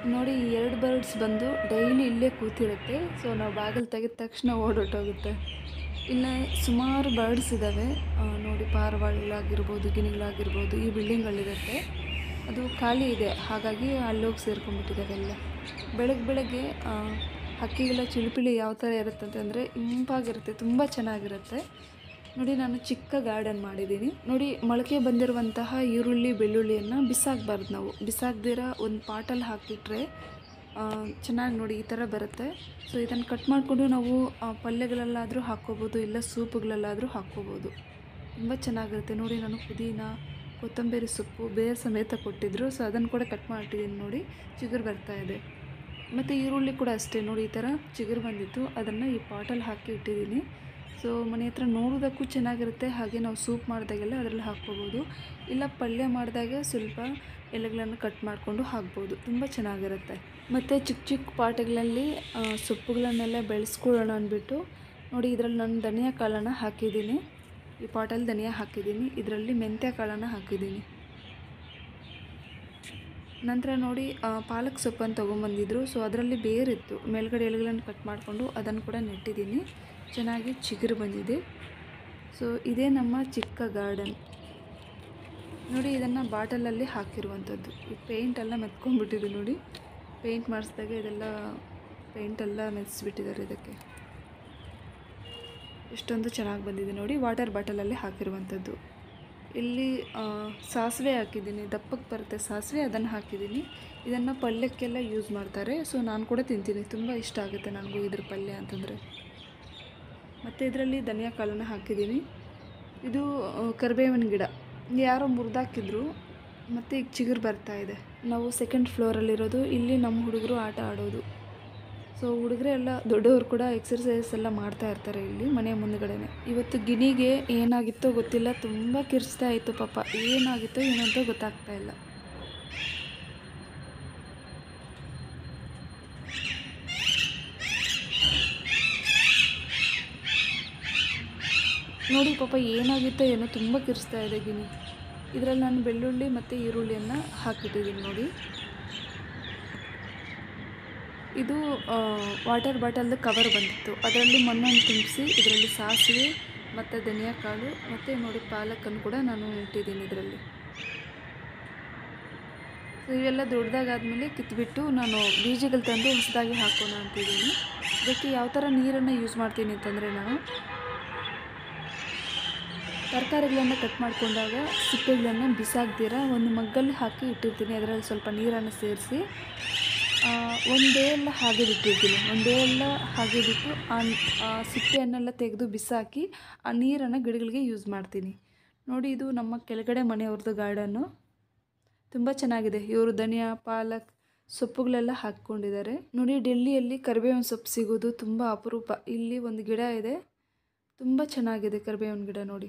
ನೋಡಿ ಈ ಎರಡು ಬರ್ಡ್ಸ್ ಬಂದು ಡೈಲಿ ಇಲ್ಲೇ ಕೂತಿರುತ್ತೆ ಸೊ ನಾವು ಬಾಗಿಲು ತೆಗೆದ ತಕ್ಷಣ ಓಡೋಟೋಗುತ್ತೆ ಇನ್ನು ಸುಮಾರು ಬರ್ಡ್ಸ್ ಇದ್ದಾವೆ ಆ, ನೋಡಿ ಪಾರಿವಾಳಗಳಾಗಿರ್ಬೋದು ಗಿಣಿಗಳಾಗಿರ್ಬೋದು ಈ ಬಿಲ್ಡಿಂಗ್ಗಳಿರುತ್ತೆ ಅದು ಖಾಲಿ ಇದೆ ಹಾಗಾಗಿ ಅಲ್ಲೋಗಿ ಸೇರ್ಕೊಂಡ್ಬಿಟ್ಟಿದ್ದಾವೆ ಎಲ್ಲ ಬೆಳಗ್ಗೆ ಬೆಳಗ್ಗೆ ಆ, ಹಕ್ಕಿಗಳ ಚಿಳುಪಿಳಿ ಯಾವ ಥರ ಇರುತ್ತೆ ಅಂತಂದರೆ ಇಂಪಾಗಿರುತ್ತೆ ತುಂಬ ಚೆನ್ನಾಗಿರುತ್ತೆ ನೋಡಿ ನಾನು ಚಿಕ್ಕ ಗಾರ್ಡನ್ ಮಾಡಿದ್ದೀನಿ ನೋಡಿ ಮೊಳಕೆ ಬಂದಿರುವಂತಹ ಈರುಳ್ಳಿ ಬೆಳ್ಳುಳ್ಳಿಯನ್ನು ಬಿಸಾಕಬಾರ್ದು ನಾವು ಬಿಸಾಕ್ದಿರ ಒಂದು ಪಾಟಲ್ಲಿ ಹಾಕಿಟ್ರೆ ಚೆನ್ನಾಗಿ ನೋಡಿ ಈ ಥರ ಬರುತ್ತೆ ಸೊ ಇದನ್ನು ಕಟ್ ಮಾಡಿಕೊಂಡು ನಾವು ಆ, ಪಲ್ಯಗಳಲ್ಲಾದರೂ ಹಾಕ್ಕೋಬೋದು ಇಲ್ಲ ಸೂಪ್ಗಳಲ್ಲಾದರೂ ಹಾಕ್ಕೋಬೋದು ತುಂಬ ಚೆನ್ನಾಗಿರುತ್ತೆ ನೋಡಿ ನಾನು ಪುದೀನ ಕೊತ್ತಂಬರಿ ಸೊಪ್ಪು ಬೇರೆ ಸಮೇತ ಕೊಟ್ಟಿದ್ದರು ಸೊ ಅದನ್ನು ಕೂಡ ಕಟ್ ಮಾಡಿಟ್ಟಿದ್ದೀನಿ ನೋಡಿ ಚಿಗುರು ಬರ್ತಾ ಇದೆ ಮತ್ತು ಈರುಳ್ಳಿ ಕೂಡ ಅಷ್ಟೇ ನೋಡಿ ಈ ಥರ ಚಿಗುರು ಬಂದಿತ್ತು ಅದನ್ನು ಈ ಪಾಟಲ್ಲಿ ಹಾಕಿ ಇಟ್ಟಿದ್ದೀನಿ ಸೊ ಮನೆ ಹತ್ರ ನೋಡೋದಕ್ಕೂ ಚೆನ್ನಾಗಿರುತ್ತೆ ಹಾಗೆ ನಾವು ಸೂಪ್ ಮಾಡಿದಾಗೆಲ್ಲ ಅದರಲ್ಲಿ ಹಾಕ್ಕೋಬೋದು ಇಲ್ಲ ಪಲ್ಯ ಮಾಡಿದಾಗ ಸ್ವಲ್ಪ ಎಲೆಗಳನ್ನು ಕಟ್ ಮಾಡಿಕೊಂಡು ಹಾಕ್ಬೋದು ತುಂಬ ಚೆನ್ನಾಗಿರುತ್ತೆ ಮತ್ತು ಚಿಕ್ಕ ಚಿಕ್ಕ ಪಾಟ್ಗಳಲ್ಲಿ ಆ, ಸೊಪ್ಪುಗಳನ್ನೆಲ್ಲ ಬೆಳೆಸ್ಕೊಳ್ಳೋಣ ಅಂದ್ಬಿಟ್ಟು ನೋಡಿ ಇದರಲ್ಲಿ ನಾನು ಧನಿಯಾ ಕಾಳನ್ನು ಹಾಕಿದ್ದೀನಿ ಈ ಪಾಟಲ್ಲಿ ಧನಿಯಾ ಹಾಕಿದ್ದೀನಿ ಇದರಲ್ಲಿ ಮೆಂತ್ಯ ಕಾಳನ್ನು ಹಾಕಿದ್ದೀನಿ ನಂತರ ನೋಡಿ ಆ, ಪಾಲಕ್ ಸೊಪ್ಪನ್ನು ತೊಗೊಂಬಂದಿದ್ರು ಸೊ ಅದರಲ್ಲಿ ಬೇರಿತ್ತು ಮೇಲ್ಗಡೆ ಎಲೆಗಳನ್ನು ಕಟ್ ಮಾಡಿಕೊಂಡು ಅದನ್ನು ಕೂಡ ನೆಟ್ಟಿದ್ದೀನಿ ಚೆನ್ನಾಗಿ ಚಿಗುರು ಬಂದಿದೆ ಸೊ ಇದೇ ನಮ್ಮ ಚಿಕ್ಕ ಗಾರ್ಡನ್ ನೋಡಿ ಇದನ್ನು ಬಾಟಲಲ್ಲಿ ಹಾಕಿರುವಂಥದ್ದು ಈ ಪೇಂಟ್ ಎಲ್ಲ ಮೆತ್ಕೊಂಡ್ಬಿಟ್ಟಿದೆ ನೋಡಿ ಪೇಂಟ್ ಮಾಡಿಸಿದಾಗ ಇದೆಲ್ಲ ಪೇಂಟೆಲ್ಲ ಮೆತ್ತಿಸ್ಬಿಟ್ಟಿದ್ದಾರೆ ಇದಕ್ಕೆ ಇಷ್ಟೊಂದು ಚೆನ್ನಾಗಿ ಬಂದಿದೆ ನೋಡಿ ವಾಟರ್ ಬಾಟಲಲ್ಲಿ ಹಾಕಿರುವಂಥದ್ದು ಇಲ್ಲಿ ಆ, ಸಾಸಿವೆ ಹಾಕಿದ್ದೀನಿ ದಪ್ಪಕ್ಕೆ ಬರುತ್ತೆ ಸಾಸಿವೆ ಅದನ್ನು ಹಾಕಿದ್ದೀನಿ ಇದನ್ನು ಪಲ್ಯಕ್ಕೆಲ್ಲ ಯೂಸ್ ಮಾಡ್ತಾರೆ ಸೊ ನಾನು ಕೂಡ ತಿಂತೀನಿ ತುಂಬ ಇಷ್ಟ ಆಗುತ್ತೆ ನನಗೂ ಇದ್ರ ಪಲ್ಯ ಅಂತಂದರೆ ಮತ್ತು ಇದರಲ್ಲಿ ಧನಿಯಾ ಕಾಳನ್ನು ಹಾಕಿದ್ದೀನಿ ಇದು ಆ, ಕರಿಬೇವಿನ ಗಿಡ ಯಾರೋ ಮುರಿದಾಕಿದ್ರು ಮತ್ತು ಈಗ ಚಿಗುರು ಬರ್ತಾ ಇದೆ ನಾವು ಸೆಕೆಂಡ್ ಫ್ಲೋರಲ್ಲಿರೋದು ಇಲ್ಲಿ ನಮ್ಮ ಹುಡುಗರು ಆಟ ಆಡೋದು ಸೊ ಹುಡುಗರೆ ಎಲ್ಲ ದೊಡ್ಡವರು ಕೂಡ ಎಕ್ಸರ್ಸೈಸ್ ಎಲ್ಲ ಮಾಡ್ತಾ ಇರ್ತಾರೆ ಇಲ್ಲಿ ಮನೆಯ ಮುಂದ್ಗಡೆನೆ ಇವತ್ತು ಗಿಣಿಗೆ ಏನಾಗಿತ್ತೋ ಗೊತ್ತಿಲ್ಲ ತುಂಬ ಕಿರ್ಚ್ತಾ ಇತ್ತು ಪಾಪ ಏನಾಗಿತ್ತೋ ಏನಂತ ಗೊತ್ತಾಗ್ತಾ ಇಲ್ಲ ನೋಡಿ ಪಾಪ ಏನಾಗಿತ್ತೋ ಏನೋ ತುಂಬ ಕಿರ್ಚ್ತಾ ಇದೆ ಗಿಣಿ ಇದರಲ್ಲಿ ನಾನು ಬೆಳ್ಳುಳ್ಳಿ ಮತ್ತು ಈರುಳ್ಳಿಯನ್ನು ಹಾಕಿಟ್ಟಿದ್ದೀನಿ ನೋಡಿ ಇದು ವಾಟರ್ ಬಾಟಲ್ದು ಕವರ್ ಬಂದಿತ್ತು ಅದರಲ್ಲಿ ಮಣ್ಣನ್ನು ತುಂಬಿಸಿ ಇದರಲ್ಲಿ ಸಾಸಿವೆ ಮತ್ತು ಧನಿಯಾ ಕಾಳು ಮತ್ತು ನೋಡಿ ಪಾಲಕನ್ನು ಕೂಡ ನಾನು ಇಟ್ಟಿದ್ದೀನಿ ಇದರಲ್ಲಿ ಸೊ ಇವೆಲ್ಲ ದೊಡ್ಡದಾಗಾದ್ಮೇಲೆ ಕಿತ್ಬಿಟ್ಟು ನಾನು ಬೀಜಗಳು ತಂದು ಹೊಸದಾಗಿ ಹಾಕೋಣ ಅಂತಿದ್ದೀನಿ ಇದಕ್ಕೆ ಯಾವ ಥರ ನೀರನ್ನು ಯೂಸ್ ಮಾಡ್ತೀನಿ ಅಂತಂದರೆ ನಾನು ತರಕಾರಿಗಳನ್ನು ಕಟ್ ಮಾಡಿಕೊಂಡಾಗ ಸಿಪ್ಪೆಗಳನ್ನು ಬಿಸಾಕ್ದಿರ ಒಂದು ಮಗ್ಗಲ್ಲಿ ಹಾಕಿ ಇಟ್ಟಿರ್ತೀನಿ ಅದರಲ್ಲಿ ಸ್ವಲ್ಪ ನೀರನ್ನು ಸೇರಿಸಿ ಒಂದೇ ಎಲ್ಲ ಹಾಗೆ ಬಿಟ್ಟಿರ್ತೀನಿ ಒಂದೇ ಎಲ್ಲ ಹಾಗೆ ಬಿಟ್ಟು ಆ ಆ ಸಿಪ್ಪೆಯನ್ನೆಲ್ಲ ತೆಗೆದು ಬಿಸಾಕಿ ಆ ನೀರನ್ನು ಗಿಡಗಳಿಗೆ ಯೂಸ್ ಮಾಡ್ತೀನಿ ನೋಡಿ ಇದು ನಮ್ಮ ಕೆಳಗಡೆ ಮನೆಯವ್ರದ್ದು ಗಾರ್ಡನ್ನು ತುಂಬ ಚೆನ್ನಾಗಿದೆ ಇವರು ಧನಿಯಾ ಪಾಲಕ್ ಸೊಪ್ಪುಗಳೆಲ್ಲ ಹಾಕ್ಕೊಂಡಿದ್ದಾರೆ ನೋಡಿ ಡೆಲ್ಲಿಯಲ್ಲಿ ಕರಿಬೇವಿನ ಸೊಪ್ಪು ಸಿಗೋದು ತುಂಬ ಅಪರೂಪ ಇಲ್ಲಿ ಒಂದು ಗಿಡ ಇದೆ ತುಂಬ ಚೆನ್ನಾಗಿದೆ ಕರಿಬೇವಿನ ಗಿಡ ನೋಡಿ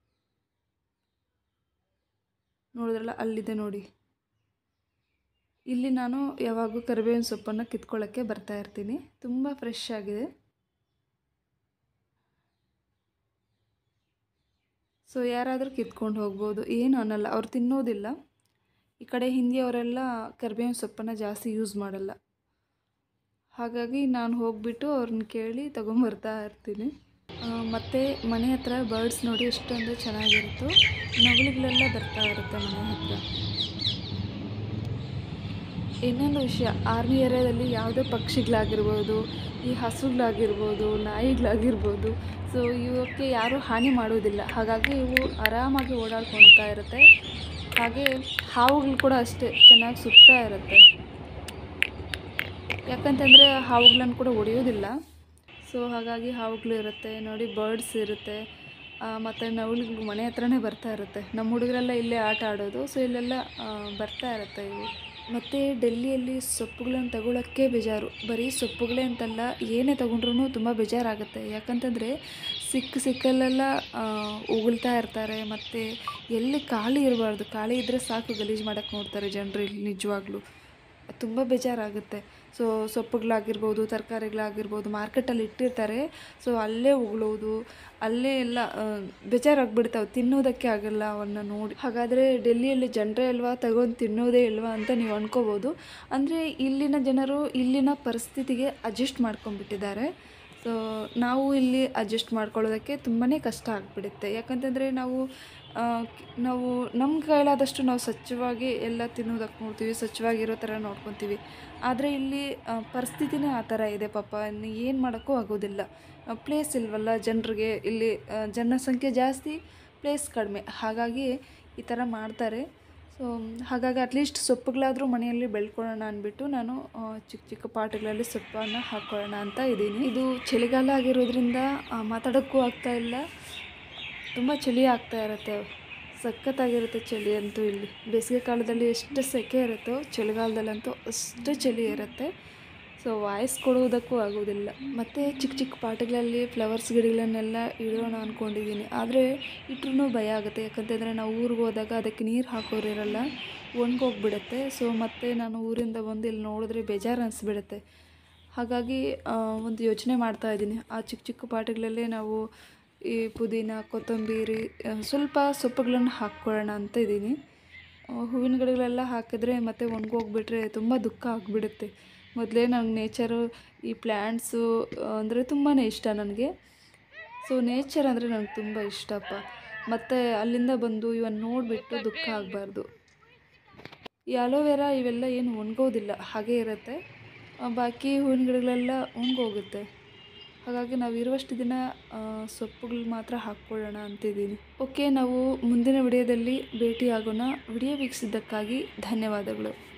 ನೋಡಿದ್ರಲ್ಲ ಅಲ್ಲಿದೆ ನೋಡಿ ಇಲ್ಲಿ ನಾನು ಯಾವಾಗೂ ಕರಿಬೇವಿನ ಸೊಪ್ಪನ್ನು ಕಿತ್ಕೊಳ್ಳೋಕ್ಕೆ ಬರ್ತಾ ಇರ್ತೀನಿ ತುಂಬ ಫ್ರೆಶ್ ಆಗಿದೆ ಸೊ ಯಾರಾದರೂ ಕಿತ್ಕೊಂಡು ಹೋಗ್ಬೋದು ಏನು ಅನ್ನಲ್ಲ ಅವ್ರು ತಿನ್ನೋದಿಲ್ಲ ಈ ಕಡೆ ಹಿಂದಿಯವರೆಲ್ಲ ಕರಿಬೇವಿನ ಸೊಪ್ಪನ್ನು ಜಾಸ್ತಿ ಯೂಸ್ ಮಾಡಲ್ಲ ಹಾಗಾಗಿ ನಾನು ಹೋಗಿಬಿಟ್ಟು ಅವ್ರನ್ನ ಕೇಳಿ ತೊಗೊಂಬರ್ತಾ ಇರ್ತೀನಿ ಆ, ಮತ್ತು ಮನೆ ಹತ್ರ ಬರ್ಡ್ಸ್ ನೋಡಿ ಎಷ್ಟೊಂದು ಚೆನ್ನಾಗಿರುತ್ತೋ ನವಿಲುಗಳೆಲ್ಲ ಬರ್ತಾ ಇರುತ್ತೆ ಮನೆ ಹತ್ರ ಇನ್ನೊಂದು ವಿಷಯ ಆರ್ಮಿ ಏರಿಯಾದಲ್ಲಿ ಯಾವುದೇ ಪಕ್ಷಿಗಳಾಗಿರ್ಬೋದು ಈ ಹಸುಗಳಾಗಿರ್ಬೋದು ನಾಯಿಗಳಾಗಿರ್ಬೋದು ಸೊ ಇವಕ್ಕೆ ಯಾರೂ ಹಾನಿ ಮಾಡೋದಿಲ್ಲ ಹಾಗಾಗಿ ಇವು ಆರಾಮಾಗಿ ಓಡಾಡ್ಕೊಳ್ತಾ ಇರುತ್ತೆ ಹಾಗೆ ಹಾವುಗಳು ಕೂಡ ಅಷ್ಟೇ ಚೆನ್ನಾಗಿ ಸುತ್ತಾ ಇರುತ್ತೆ ಯಾಕಂತಂದರೆ ಹಾವುಗಳನ್ನು ಕೂಡ ಹೊಡೆಯೋದಿಲ್ಲ ಸೊ ಹಾಗಾಗಿ ಹಾವುಗಳು ಇರುತ್ತೆ ನೋಡಿ ಬರ್ಡ್ಸ್ ಇರುತ್ತೆ ಮತ್ತು ನವಿಲುಗಳು ಮನೆ ಹತ್ರನೇ ಬರ್ತಾ ಇರುತ್ತೆ ನಮ್ಮ ಹುಡುಗರೆಲ್ಲ ಇಲ್ಲೇ ಆಟ ಆಡೋದು ಸೊ ಇಲ್ಲೆಲ್ಲ ಆ, ಬರ್ತಾ ಇರುತ್ತೆ ಇವು ಮತ್ತು ಡೆಲ್ಲಿಯಲ್ಲಿ ಸೊಪ್ಪುಗಳನ್ನು ತಗೊಳ್ಳೋಕ್ಕೆ ಬೇಜಾರು ಬರೀ ಸೊಪ್ಪುಗಳೇ ಅಂತಲ್ಲ ಏನೇ ತಗೊಂಡ್ರೂ ತುಂಬ ಬೇಜಾರಾಗುತ್ತೆ ಯಾಕಂತಂದರೆ ಸಿಕ್ಕ ಸಿಕ್ಕಲ್ಲೆಲ್ಲ ಆ, ಉಗುಳ್ತಾ ಇರ್ತಾರೆ ಮತ್ತು ಎಲ್ಲಿ ಖಾಲಿ ಇರಬಾರ್ದು ಖಾಲಿ ಇದ್ದರೆ ಸಾಕು ಗಲೀಜು ಮಾಡೋಕ್ಕೆ ನೋಡ್ತಾರೆ ಜನರು ಇಲ್ಲಿ ನಿಜವಾಗ್ಲೂ ತುಂಬ ಬೇಜಾರಾಗುತ್ತೆ ಸೊ ಸೊಪ್ಪುಗಳಾಗಿರ್ಬೋದು ತರಕಾರಿಗಳಾಗಿರ್ಬೋದು ಮಾರ್ಕೆಟಲ್ಲಿ ಇಟ್ಟಿರ್ತಾರೆ ಸೊ ಅಲ್ಲೇ ಉಗುಳೋದು ಅಲ್ಲೇ ಎಲ್ಲ ಆ, ಬೇಜಾರಾಗ್ಬಿಡ್ತಾವೆ ತಿನ್ನೋದಕ್ಕೆ ಆಗಲ್ಲ ಅವನ್ನ ನೋಡಿ ಹಾಗಾದರೆ ಡೆಲ್ಲಿಯಲ್ಲಿ ಜನರೇ ಅಲ್ವಾ ತಗೊಂಡು ತಿನ್ನೋದೇ ಇಲ್ವಾ ಅಂತ ನೀವು ಅನ್ಕೋಬೋದು ಅಂದರೆ ಇಲ್ಲಿನ ಜನರು ಇಲ್ಲಿನ ಪರಿಸ್ಥಿತಿಗೆ ಅಡ್ಜಸ್ಟ್ ಮಾಡ್ಕೊಂಡ್ಬಿಟ್ಟಿದ್ದಾರೆ ಸೊ ನಾವು ಇಲ್ಲಿ ಅಡ್ಜಸ್ಟ್ ಮಾಡ್ಕೊಳ್ಳೋದಕ್ಕೆ ತುಂಬಾ ಕಷ್ಟ ಆಗಿಬಿಡುತ್ತೆ ಯಾಕಂತಂದರೆ ನಾವು ಆ, ಕ್- ನಾವು ನಮ್ಮ ಕೈಲಾದಷ್ಟು ನಾವು ಸ್ವಚ್ಛವಾಗಿ ಎಲ್ಲ ತಿನ್ನೋದಕ್ಕೆ ನೋಡ್ತೀವಿ ಸ್ವಚ್ಛವಾಗಿರೋ ಥರ ನೋಡ್ಕೊತೀವಿ ಆದರೆ ಇಲ್ಲಿ ಆ, ಪರಿಸ್ಥಿತಿನೇ ಆ ಥರ ಇದೆ ಪಾಪ ಏನು ಮಾಡೋಕ್ಕೂ ಆಗೋದಿಲ್ಲ ಪ್ಲೇಸ್ ಇಲ್ವಲ್ಲ ಜನರಿಗೆ ಇಲ್ಲಿ ಆ, ಜನಸಂಖ್ಯೆ ಜಾಸ್ತಿ ಪ್ಲೇಸ್ ಕಡಿಮೆ ಹಾಗಾಗಿ ಈ ಥರ ಮಾಡ್ತಾರೆ ಸೊ ಹಾಗಾಗಿ ಅಟ್ಲೀಸ್ಟ್ ಸೊಪ್ಪುಗಳಾದರೂ ಮನೆಯಲ್ಲಿ ಬೆಳ್ಕೊಳ್ಳೋಣ ಅಂದ್ಬಿಟ್ಟು ನಾನು ಆ, ಚಿಕ್ಕ ಚಿಕ್ಕ ಪಾಟ್ಗಳಲ್ಲಿ ಸೊಪ್ಪನ್ನು ಹಾಕ್ಕೊಳ್ಳೋಣ ಅಂತ ಇದ್ದೀನಿ ಇದು ಚಳಿಗಾಲ ಆಗಿರೋದ್ರಿಂದ ಆ, ಮಾತಾಡೋಕ್ಕೂ ಆಗ್ತಾ ಇಲ್ಲ ತುಂಬ ಚಳಿ ಆಗ್ತಾ ಇರುತ್ತೆ ಸಖತ್ತಾಗಿರುತ್ತೆ ಚಳಿ ಅಂತೂ ಇಲ್ಲಿ ಬೇಸಿಗೆ ಕಾಲದಲ್ಲಿ ಎಷ್ಟು ಸೆಕೆ ಇರುತ್ತೋ ಚಳಿಗಾಲದಲ್ಲಂತೂ ಅಷ್ಟೇ ಚಳಿ ಇರುತ್ತೆ ಸೊ ವಾಯ್ಸ್ ಕೊಡುವುದಕ್ಕೂ ಆಗೋದಿಲ್ಲ ಮತ್ತು ಚಿಕ್ಕ ಚಿಕ್ಕ ಪಾಟ್ಗಳಲ್ಲಿ ಫ್ಲವರ್ಸ್ ಗಿಡಗಳನ್ನೆಲ್ಲ ಇಡೋಣ ಅಂದ್ಕೊಂಡಿದ್ದೀನಿ ಆದರೆ ಇಟ್ರೂ ಭಯ ಆಗುತ್ತೆ ಯಾಕಂತಂದರೆ ನಾವು ಊರಿಗೆ ಹೋದಾಗ ಅದಕ್ಕೆ ನೀರು ಹಾಕೋರಿರಲ್ಲ ಒಣಗೋಗ್ಬಿಡುತ್ತೆ ಸೊ ಮತ್ತೆ ನಾನು ಊರಿಂದ ಬಂದು ಇಲ್ಲಿ ನೋಡಿದ್ರೆ ಬೇಜಾರು ಅನಿಸ್ಬಿಡುತ್ತೆ ಹಾಗಾಗಿ ಆ, ಒಂದು ಯೋಚನೆ ಮಾಡ್ತಾ ಇದ್ದೀನಿ ಆ ಚಿಕ್ಕ ಚಿಕ್ಕ ಪಾಟ್ಗಳಲ್ಲೇ ನಾವು ಈ ಪುದೀನ ಕೊತ್ತಂಬರಿ ಆ, ಸ್ವಲ್ಪ ಸೊಪ್ಪುಗಳನ್ನು ಹಾಕ್ಕೊಳ್ಳೋಣ ಅಂತ ಇದ್ದೀನಿ ಆ, ಹೂವಿನ ಗಿಡಗಳೆಲ್ಲ ಹಾಕಿದ್ರೆ ಮತ್ತೆ ಒಣಗೋಗ್ಬಿಟ್ರೆ ತುಂಬ ದುಃಖ ಆಗಿಬಿಡುತ್ತೆ ಮೊದಲೇ ನಂಗೆ ನೇಚರು ಈ ಪ್ಲ್ಯಾಂಟ್ಸು ಅಂದರೆ ತುಂಬಾ ಇಷ್ಟ ನನಗೆ ಸೊ ನೇಚರ್ ಅಂದರೆ ನನಗೆ ತುಂಬ ಇಷ್ಟಪ್ಪ ಮತ್ತು ಅಲ್ಲಿಂದ ಬಂದು ಇವನ್ನ ನೋಡಿಬಿಟ್ಟು ದುಃಖ ಆಗಬಾರ್ದು ಈ ಅಲೋವೆರಾ ಇವೆಲ್ಲ ಏನು ಒಣಗೋದಿಲ್ಲ ಹಾಗೇ ಇರುತ್ತೆ ಆ, ಬಾಕಿ ಹೂವಿನ ಗಿಡಗಳೆಲ್ಲ ಒಣಗೋಗುತ್ತೆ ಹಾಗಾಗಿ ನಾವು ಇರುವಷ್ಟು ದಿನ ಸೊಪ್ಪುಗಳು ಮಾತ್ರ ಹಾಕ್ಕೊಳ್ಳೋಣ ಅಂತಿದ್ದೀನಿ ಓಕೆ ನಾವು ಮುಂದಿನ ವಿಡಿಯೋದಲ್ಲಿ ಭೇಟಿಯಾಗೋಣ ವಿಡಿಯೋ ವೀಕ್ಷಿಸಿದ್ದಕ್ಕಾಗಿ ಧನ್ಯವಾದಗಳು